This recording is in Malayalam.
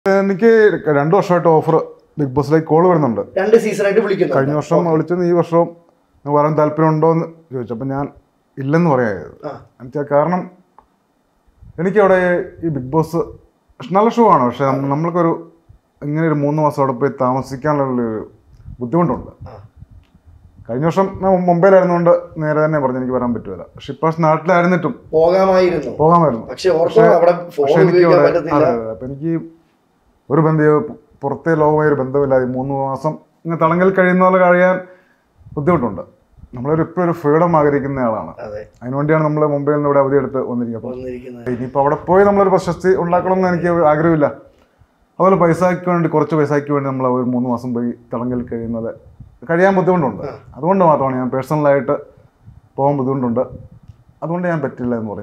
എനിക്ക് രണ്ടു വർഷമായിട്ട് ഓഫർ ബിഗ് ബോസിലേക്ക് കോൾ വരുന്നുണ്ട് രണ്ട് സീസണായിട്ട് വിളിക്കുന്നു കഴിഞ്ഞ വർഷം വിളിച്ചത് ഈ വർഷവും വരാൻ താല്പര്യം ഉണ്ടോ എന്ന് ചോദിച്ചു അപ്പം ഞാൻ ഇല്ലെന്ന് പറയായത് ആ. എന്നുവെച്ചാൽ കാരണം എനിക്കവിടെ ഈ ബിഗ് ബോസ് നല്ല ഷോ ആണ് പക്ഷെ നമ്മൾക്കൊരു ഇങ്ങനെ ഒരു മൂന്ന് മാസം അവിടെ പോയി താമസിക്കാനുള്ള ഒരു ബുദ്ധിമുട്ടുണ്ട് ആ. കഴിഞ്ഞ വർഷം ഞാൻ മുംബൈയിലായിരുന്നുകൊണ്ട് നേരെ തന്നെ പറഞ്ഞു എനിക്ക് വരാൻ പറ്റുമല്ല പക്ഷെ ഇപ്രാവശ്യം നാട്ടിലായിരുന്നിട്ടും പോകാമായിരുന്നു പോകാമായിരുന്നു പക്ഷെ ഓർക്കോ അവിടെ ഫോൺ പക്ഷെ എനിക്ക് ഉപയോഗിക്കാൻ അവിടെ പറ്റത്തില്ല അതെ, അതെ. അപ്പൊ എനിക്ക് ഒരു ബന്ധം പുറത്തെ ലോകമായ ഒരു ബന്ധമില്ലാതെ ഈ മൂന്ന് മാസം ഇങ്ങനെ തളങ്കിൽ കഴിയുന്ന പോലെ കഴിയാൻ ബുദ്ധിമുട്ടുണ്ട് നമ്മളൊരു ഇപ്പോൾ ഒരു ഫ്രീഡം ആഗ്രഹിക്കുന്ന ആളാണ് അതെ അതിനുവേണ്ടിയാണ് നമ്മൾ മുംബൈയിൽ നിന്ന് ഇവിടെ അവധി എടുത്ത് വന്നിരിക്കുന്നത് അപ്പം വന്നിരിക്കുന്നത് ഇനിയിപ്പോൾ അവിടെ പോയി നമ്മളൊരു പ്രശസ്തി ഉണ്ടാക്കണമെന്ന് എനിക്ക് ആഗ്രഹമില്ല അതുപോലെ പൈസയ്ക്ക് വേണ്ടി കുറച്ച് പൈസയ്ക്ക് വേണ്ടി നമ്മൾ ഒരു മൂന്ന് മാസം പോയി തിളങ്കിൽ കഴിയുന്നത് കഴിയാൻ ബുദ്ധിമുട്ടുണ്ട് അതുകൊണ്ട് മാത്രമാണ് ഞാൻ പേഴ്സണലായിട്ട് പോകാൻ ബുദ്ധിമുട്ടുണ്ട് അതുകൊണ്ട് ഞാൻ പറ്റില്ല എന്ന് പറയും